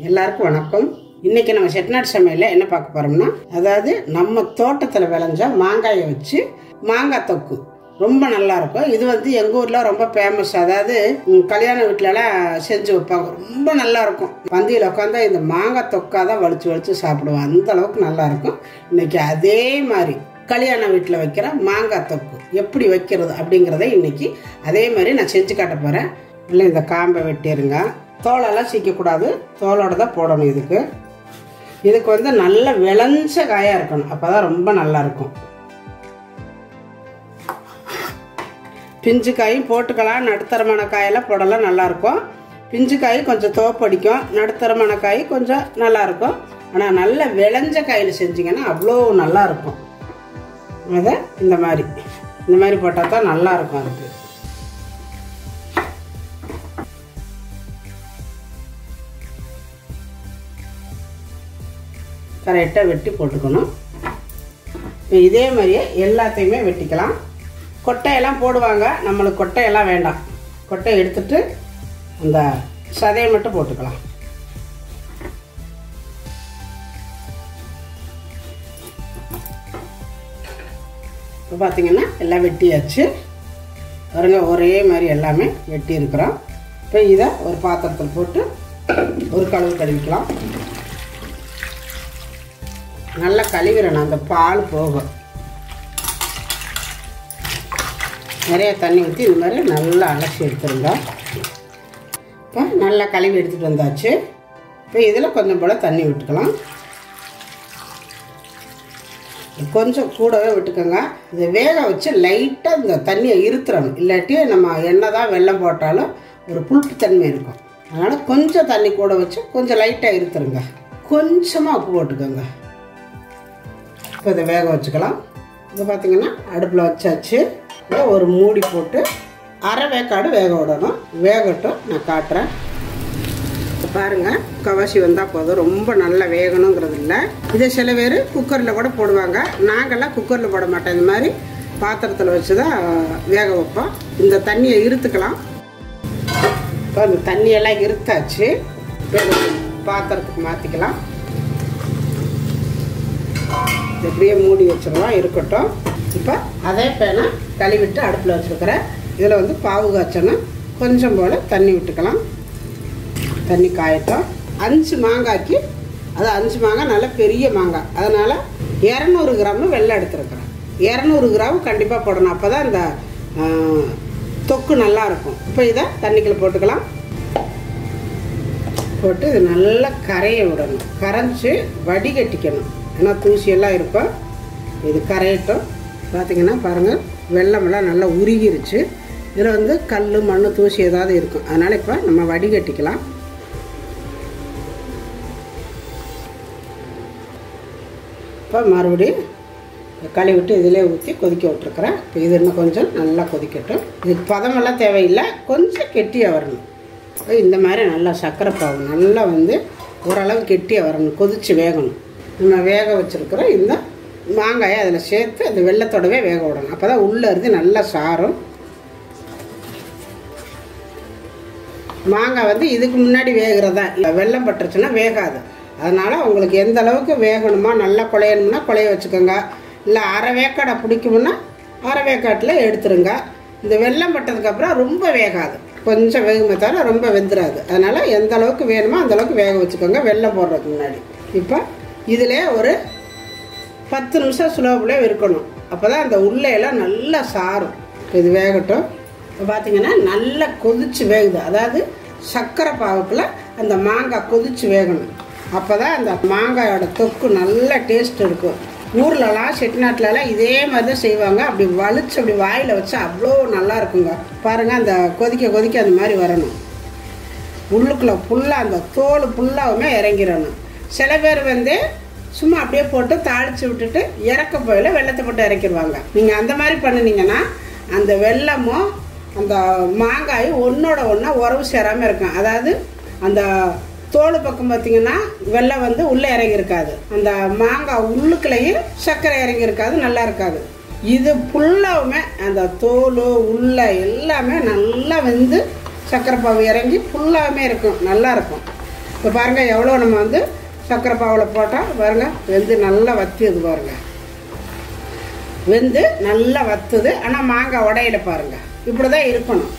எல்லாருக்கும் வணக்கம் இன்னைக்கு நம்ம செட்நாட் சமையலில் என்ன பார்க்க போறோம்னா அதாவது நம்ம தோட்டத்தில் விளைஞ்ச மாங்காயை வச்சு மாங்காய் தொக்கு ரொம்ப நல்லா இருக்கும் இது வந்து எங்கள் ஊரில் ரொம்ப ஃபேமஸ் அதாவது ம், கல்யாண வீட்டிலலாம் செஞ்சு வைப்பாங்க ரொம்ப நல்லா இருக்கும் பந்தியில் உட்காந்தா இந்த மாங்காய் தொக்கா தான் வலிச்சு வலிச்சு சாப்பிடுவோம் அந்த அளவுக்கு நல்லா இருக்கும் இன்னைக்கு அதே மாதிரி கல்யாண வீட்டில் வைக்கிற மாங்காய் தொக்கு எப்படி வைக்கிறது அப்படிங்கிறத இன்னைக்கு அதே மாதிரி நான் செஞ்சு காட்ட போகிறேன் இல்லை இந்த காம்பை வெட்டிடுங்க தோலெல்லாம் சீக்கக்கூடாது தோலோட தான் போடணும் இதுக்கு இதுக்கு வந்து நல்ல விளைஞ்ச காயாக இருக்கணும் அப்போ தான் ரொம்ப நல்லா இருக்கும் பிஞ்சு காயும் போட்டுக்கலாம் நடுத்தரமான காயெல்லாம் போடலாம் நல்லாயிருக்கும் பிஞ்சு காய் கொஞ்சம் துவப்படிக்கும் நடுத்தரமான காய் கொஞ்சம் நல்லாயிருக்கும் ஆனால் நல்ல விளைஞ்ச காயில் செஞ்சிங்கன்னா அவ்வளோ நல்லா இருக்கும் அதை இந்த மாதிரி இந்த மாதிரி போட்டால் தான் நல்லா இருக்கும் அதுக்கு கரெக்டாக வெட்டி போட்டுக்கணும் இப்போ இதே மாதிரியே எல்லாத்தையுமே வெட்டிக்கலாம் கொட்டையெல்லாம் போடுவாங்க நம்மளுக்கு கொட்டையெல்லாம் வேண்டாம் கொட்டை எடுத்துட்டு அந்த சதையை மட்டும் போட்டுக்கலாம் இப்போ பார்த்தீங்கன்னா எல்லாம் வெட்டியாச்சு பாருங்க ஒரே மாதிரி எல்லாமே வெட்டி இருக்கிறோம் இப்போ இதை ஒரு பாத்திரத்தில் போட்டு ஒரு கழுவு கழுவிக்கலாம் நல்லா கழுவிடணும் அந்த பால் போகும் நிறைய தண்ணி ஊற்றி இது மாதிரி நல்லா அலசி எடுத்துருங்க இப்போ நல்லா கழுவி எடுத்துகிட்டு வந்தாச்சு இப்போ இதில் கொஞ்சம் போல் தண்ணி விட்டுக்கலாம் கொஞ்சம் கூடவே விட்டுக்கோங்க இதை வேக வச்சு லைட்டாக இந்த தண்ணியை இருத்துறணும் இல்லாட்டி நம்ம என்ன தான் வெள்ளம் போட்டாலும் ஒரு புளிப்பு தன்மை இருக்கும் அதனால் கொஞ்சம் தண்ணி கூட வச்சு கொஞ்சம் லைட்டாக இருத்துருங்க கொஞ்சமாக உப்பு போட்டுக்கோங்க இப்போ இதை வேக வச்சுக்கலாம் இப்போ பார்த்தீங்கன்னா அடுப்பில் வச்சாச்சு இப்போ ஒரு மூடி போட்டு அரை வேக்காடு வேக விடணும் வேகட்டும் நான் காட்டுறேன் இப்போ பாருங்கள் கவாசி வந்தால் போதும் ரொம்ப நல்லா வேகணுங்கிறது இல்லை இதை சில பேர் குக்கரில் கூட போடுவாங்க நாங்கள்லாம் குக்கரில் போட மாட்டோம் இந்த மாதிரி பாத்திரத்தில் வச்சு தான் வேக வைப்போம் இந்த தண்ணியை இருத்துக்கலாம் இப்போ இந்த தண்ணியெல்லாம் இருத்தாச்சு இப்போ இதை பாத்திரத்துக்கு மாற்றிக்கலாம் இப்படியே மூடி வச்சிருவோம் இருக்கட்டும் இப்போ அதே பேனை கழுவிட்டு அடுப்பில் வச்சுருக்கிறேன் இதில் வந்து பாவு காய்ச்சணும் கொஞ்சம் போல் தண்ணி விட்டுக்கலாம் தண்ணி காயட்டும் அஞ்சு மாங்காய்க்கு அது அஞ்சு மாங்காய் நல்ல பெரிய மாங்காய் அதனால் இரநூறு கிராம் வெள்ளம் எடுத்துருக்குறேன் இரநூறு கிராம் கண்டிப்பாக போடணும் அப்போ தான் இந்த ஆ, தொக்கு நல்லா இருக்கும் இப்போ இதை தண்ணிக்குள்ள போட்டுக்கலாம் போட்டு இது நல்லா கரைய விடணும் கரைஞ்சி வடிகட்டிக்கணும் ஏன்னா தூசியெல்லாம் இருக்கும் இது கரையட்டும் பார்த்தீங்கன்னா பாருங்கள் வெள்ளமெல்லாம் நல்லா உருகிருச்சு இதில் வந்து கல் மண் தூசி ஏதாவது இருக்கும் அதனால் இப்போ நம்ம வடிகட்டிக்கலாம் இப்போ மறுபடியும் கழுவிட்டு இதிலே ஊற்றி கொதிக்க விட்ருக்குறேன் இப்போ இது இன்னும் கொஞ்சம் நல்லா கொதிக்கட்டும் இதுக்கு பதமெல்லாம் தேவையில்லை கொஞ்சம் கெட்டியாக வரணும் இப்போ இந்த மாதிரி நல்லா சர்க்கரை பாவு நல்லா வந்து ஓரளவு கெட்டியாக வரணும் கொதித்து வேகணும் நம்ம வேக வச்சுருக்கிற இந்த மாங்காயை அதில் சேர்த்து அந்த வெள்ளத்தோடவே வேக விடணும் அப்போ தான் உள்ளே இருந்து நல்லா சாரும் மாங்காய் வந்து இதுக்கு முன்னாடி வேகிறதா இல்லை வெள்ளம் பட்டுருச்சுன்னா வேகாது அதனால் உங்களுக்கு எந்த அளவுக்கு வேகணுமா நல்லா குழையணும்னா குழைய வச்சுக்கோங்க இல்லை அரை வேக்காடை பிடிக்கும்னா அரை வேக்காட்டில் எடுத்துருங்க இந்த வெள்ளம் பட்டதுக்கப்புறம் ரொம்ப வேகாது கொஞ்சம் வேகுமே தவிர ரொம்ப வெந்துடாது அதனால் எந்த அளவுக்கு வேணுமோ அந்த அளவுக்கு வேக வச்சுக்கோங்க வெள்ளம் போடுறதுக்கு முன்னாடி இப்போ இதில் ஒரு பத்து நிமிஷம் ஸ்லோவில் இருக்கணும் அப்போ தான் அந்த உள்ளையெல்லாம் நல்லா சாரும் இப்போ இது வேகட்டும் இப்போ பார்த்தீங்கன்னா நல்லா கொதிச்சு வேகுது அதாவது சர்க்கரை பாவுக்குள்ள அந்த மாங்காய் கொதிச்சு வேகணும் அப்போ தான் அந்த மாங்காயோட தொக்கு நல்ல டேஸ்ட் இருக்கும் ஊர்லலாம் செட்டிநாட்டிலலாம் இதே மாதிரி தான் செய்வாங்க அப்படி வலிச்சு அப்படி வாயில் வச்சா அவ்வளோ நல்லா இருக்குங்க பாருங்கள் அந்த கொதிக்க கொதிக்க அந்த மாதிரி வரணும் உள்ளுக்குள்ள ஃபுல்லாக அந்த தோல் ஃபுல்லாகவுமே இறங்கிடணும் சில பேர் வந்து சும்மா அப்படியே போட்டு தாளித்து விட்டுட்டு இறக்க போயில வெள்ளத்தை போட்டு இறக்கிடுவாங்க நீங்கள் அந்த மாதிரி பண்ணினீங்கன்னா அந்த வெள்ளமும் அந்த மாங்காயும் ஒன்றோட ஒன்றா உறவு சேராமல் இருக்கும் அதாவது அந்த தோல் பக்கம் பார்த்தீங்கன்னா வெள்ளம் வந்து உள்ளே இறங்கி இருக்காது அந்த மாங்காய் உள்ளுக்குள்ளேயும் சர்க்கரை இறங்கி இருக்காது நல்லா இருக்காது இது ஃபுல்லாவுமே அந்த தோல் உள்ள எல்லாமே நல்லா வெந்து சர்க்கரை பாவு இறங்கி ஃபுல்லாகவே இருக்கும் நல்லா இருக்கும் இப்போ பாருங்கள் எவ்வளோ நம்ம வந்து சர்க்கரை பாவில் போட்டால் பாருங்கள் வெந்து நல்லா வத்தியது பாருங்கள் வெந்து நல்லா வத்துது ஆனால் மாங்காய் உடையில பாருங்கள் இப்படி தான் இருக்கணும்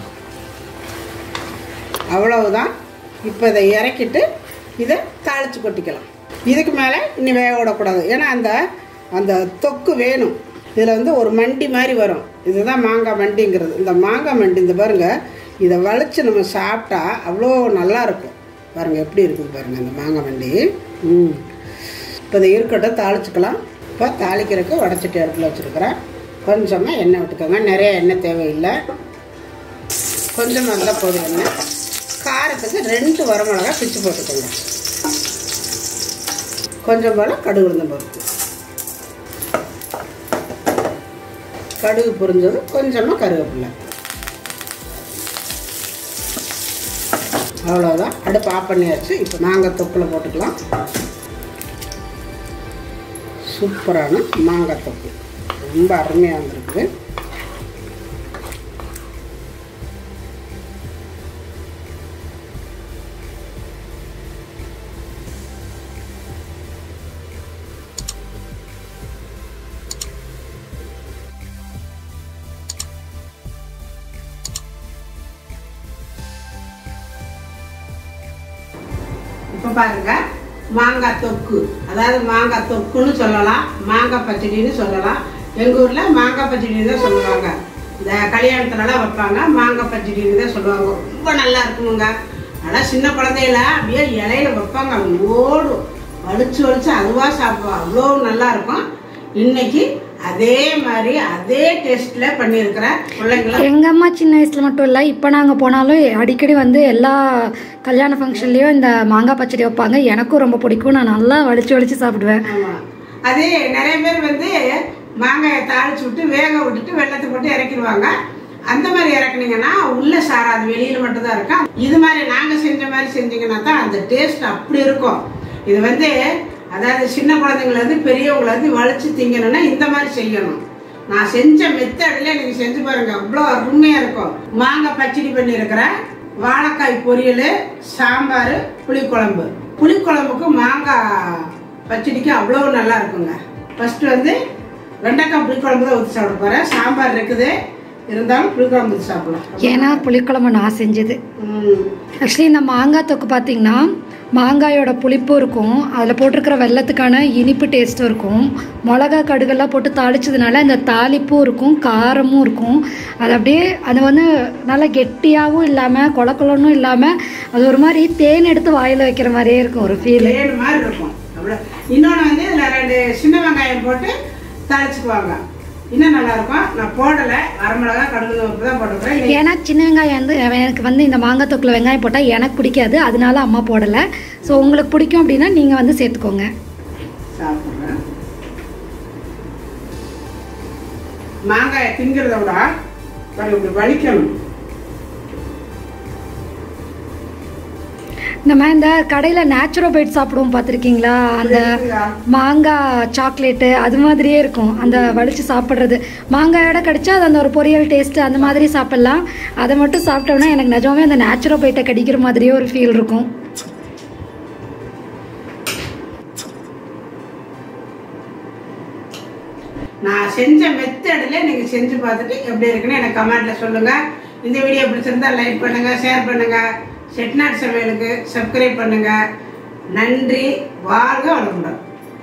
அவ்வளவுதான் இப்போ இதை இறக்கிட்டு இதை தாளித்து கொட்டிக்கலாம் இதுக்கு மேலே இன்னும் வேக விடக்கூடாது ஏன்னா அந்த அந்த தொக்கு வேணும் இதில் வந்து ஒரு மண்டி மாதிரி வரும் இதுதான் மாங்காய் மண்டிங்கிறது இந்த மாங்காய் மண்டி இந்த பாருங்க இதை வலிச்சு நம்ம சாப்பிட்டா அவ்வளோ நல்லா இருக்கும் பாருங்க எப்படி இருக்குது பாருங்க இந்த மாங்காய் மண்டி ம் இப்போ இதை இருக்கட்டும் தாளிச்சுக்கலாம் இப்போ தாளிக்கிறதுக்கு வடச்சட்டி அடுப்பில் வச்சுருக்கிறேன் கொஞ்சமாக எண்ணெய் விட்டுக்கோங்க நிறைய எண்ணெய் தேவையில்லை கொஞ்சமாக இருந்தால் போதும் எண்ணெய் காரத்துக்கு ரெண்டு வரமிளகா பிச்சு போட்டுக்கோங்க கொஞ்சம் போல் கடுகு உளுந்தம் பருப்பு கடுகு பொரிஞ்சது கொஞ்சமாக கருவேப்பில்லை அவ்வளோதான் அடுப்பு ஆஃப் பண்ணியாச்சு இப்போ மாங்காய் தொக்கில் போட்டுக்கலாம் சூப்பரான மாங்காய் தொக்கு ரொம்ப அருமையாக வந்திருக்கு இப்போ பாருங்க மாங்காய் தொக்கு அதாவது மாங்காய் தொக்குன்னு சொல்லலாம் மாங்காய் பச்சடின்னு சொல்லலாம் எங்கள் ஊரில் மாங்காய் பச்சடின்னு தான் சொல்லுவாங்க இந்த கல்யாணத்துலலாம் வைப்பாங்க மாங்காய் பச்சடின்னு தான் சொல்லுவாங்க ரொம்ப நல்லா இருக்குமுங்க ஆனால் சின்ன குழந்தையில அப்படியே இலையில வைப்பாங்க அவங்க ஓடும் வலிச்சு வலிச்சு அதுவாக சாப்பிடுவோம் அவ்வளோ நல்லா இருக்கும் இன்னைக்கு அதே மாதிரி அதே டேஸ்ட்ல பண்ணியிருக்கிறேன் பிள்ளைங்கள எங்கள் அம்மா சின்ன வயசில் மட்டும் இல்லை இப்போ நாங்கள் போனாலும் அடிக்கடி வந்து எல்லா கல்யாண ஃபங்க்ஷன்லேயும் இந்த மாங்காய் பச்சடி வைப்பாங்க எனக்கும் ரொம்ப பிடிக்கும் நான் நல்லா வலிச்சு வலிச்சு சாப்பிடுவேன் ஆமா அதே நிறைய பேர் வந்து மாங்காயை தாளிச்சு விட்டு வேக விட்டுட்டு வெள்ளத்தை போட்டு இறக்கிடுவாங்க அந்த மாதிரி இறக்குனீங்கன்னா உள்ள சாராது வெளியில மட்டும் தான் இருக்கும் இது மாதிரி நாங்க செஞ்ச மாதிரி செஞ்சீங்கன்னா தான் அந்த டேஸ்ட் அப்படி இருக்கும் இது வந்து அதாவது சின்ன குழந்தைங்கள இருந்து பெரியவங்கள இருந்து வலிச்சு திங்கணும்னா இந்த மாதிரி செய்யணும் நான் செஞ்ச மெத்தட்ல நீங்க செஞ்சு பாருங்க அவ்வளோ அருமையா இருக்கும் மாங்காய் பச்சடி பண்ணியிருக்கிறேன் வாழைக்காய் பொரியல் சாம்பார் புளிக்குழம்பு புளிக்குழம்புக்கு மாங்காய் பச்சடிக்கு அவ்வளோ நல்லா இருக்குங்க ஃபர்ஸ்ட் வந்து வெண்டைக்காய் புளிக்குழம்பு தான் ஊற்றி சாப்பிட போகிறேன் சாம்பார் இருக்குது இருந்தாலும் புளிக்குழம்பு ஊற்றி சாப்பிடலாம் ஏன்னா புளிக்குழம்பு நான் செஞ்சது ம் ஆக்சுவலி இந்த மாங்காய் தொக்கு பார்த்தீங்கன்னா மாங்காயோட புளிப்பும் இருக்கும் அதில் போட்டிருக்கிற வெள்ளத்துக்கான இனிப்பு டேஸ்ட்டும் இருக்கும் மிளகா கடுகெல்லாம் போட்டு தாளிச்சதுனால அந்த தாளிப்பும் இருக்கும் காரமும் இருக்கும் அது அப்படியே அது வந்து நல்லா கெட்டியாகவும் இல்லாமல் கொல கொலன்னும் இல்லாமல் அது ஒரு மாதிரி தேன் எடுத்து வாயில் வைக்கிற மாதிரியே இருக்கும் ஒரு ஃபீல் தேன் மாதிரி இருக்கும் அவ்வளோ இன்னொன்று வந்து இதில் ரெண்டு சின்ன வெங்காயம் போட்டு தாளிச்சுக்குவாங்க இன்னும் நல்லா இருக்கும் நான் போடலை வரமிளகா கடுகு உப்பு தான் போட்டுக்கிறேன் ஏன்னா சின்ன வெங்காயம் வந்து எனக்கு வந்து இந்த மாங்காய் தொக்கில் வெங்காயம் போட்டால் எனக்கு பிடிக்காது அதனால அம்மா போடலை ஸோ உங்களுக்கு பிடிக்கும் அப்படின்னா நீங்கள் வந்து சேர்த்துக்கோங்க சாப்பிட்றேன் மாங்காயை திங்கிறத விட பாருங்க இப்படி வலிக்கணும் நம்ம இந்த கடையில் நேச்சுரோபைட் சாப்பிடுவோம் பார்த்துருக்கீங்களா அந்த மாங்காய் சாக்லேட்டு அது மாதிரியே இருக்கும் அந்த வலிச்சு சாப்பிட்றது மாங்காயோட கடிச்சா அது அந்த ஒரு பொரியல் டேஸ்ட்டு அந்த மாதிரி சாப்பிட்லாம் அதை மட்டும் சாப்பிட்டோம்னா எனக்கு நிஜமே அந்த நேச்சுரோபைட்டை கடிக்கிற மாதிரியே ஒரு ஃபீல் இருக்கும் நான் செஞ்ச மெத்தடில் நீங்கள் செஞ்சு பார்த்துட்டு எப்படி இருக்குன்னு எனக்கு கமெண்ட்டில் சொல்லுங்கள் இந்த வீடியோ பிடிச்சிருந்தா லைக் பண்ணுங்கள் ஷேர் பண்ணுங்கள் செட்நாட் சமையலுக்கு சப்ஸ்கிரைப் பண்ணுங்கள் நன்றி வாழ்க வளமுடன்